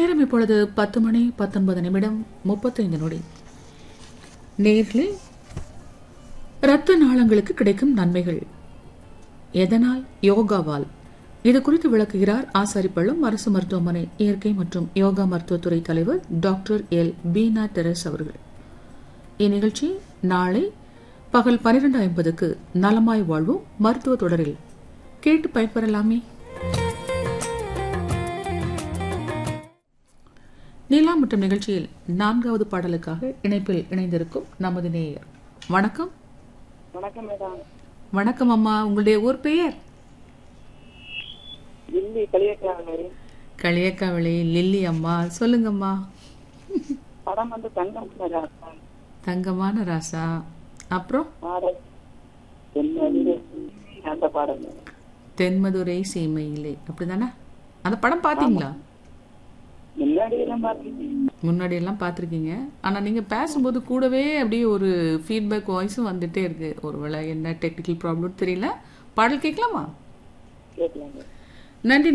நேரம் இப்பொழுது பத்து மணி பத்தொன்பது நிமிடம் முப்பத்தைந்து நொடி நேர்களே இரத்த நாளங்களுக்கு கிடைக்கும் நன்மைகள் எதனால் யோகாவால் இது குறித்து விளக்குகிறார் ஆசாரிப்பள்ளம் அரசு மருத்துவமனை இயற்கை மற்றும் யோகா மருத்துவத்துறை தலைவர் டாக்டர் எல் பீனா தெரஸ் அவர்கள் இந்நிகழ்ச்சி நாளை பகல் பனிரெண்டு ஐம்பதுக்கு நலமாய் வாழ்வோம் மருத்துவ தொடரில் கேட்டு பயன்பெறலாமே நீலா மற்றும் நிகழ்ச்சியில் நான்காவது பாடலுக்காக இணைப்பில் இணைந்திருக்கும் நமது நேயர் வணக்கம் வணக்கம் மேடம் வணக்கம் அம்மா உங்களுடைய ஊர் பெயர் இல்லி களியக்காவை களியக்காவளி லில்லி அம்மா சொல்லுங்கம்மா படம் வந்து தங்கம் ராசா தங்கமான ராசா அப்புறம் பாடல் என்னது அந்த பாடல் மேடம் தென்மதுரை சீமையிலே அப்படிதானே அந்த படம் பார்த்தீங்களா முன்னாடி எல்லாம் பார்த்தீங்க முன்னாடி எல்லாம் பார்த்துருக்கீங்க ஆனால் நீங்கள் பேசும்போது கூடவே அப்படியே ஒரு ஃபீட்பேக் வாய்ஸும் வந்துட்டே இருக்கு ஒருவேளை என்ன டெக்னிக்கல் ப்ராப்ளம் தெரியல பாடல் கேட்கலாமா கேட்கலாங்க நன்றி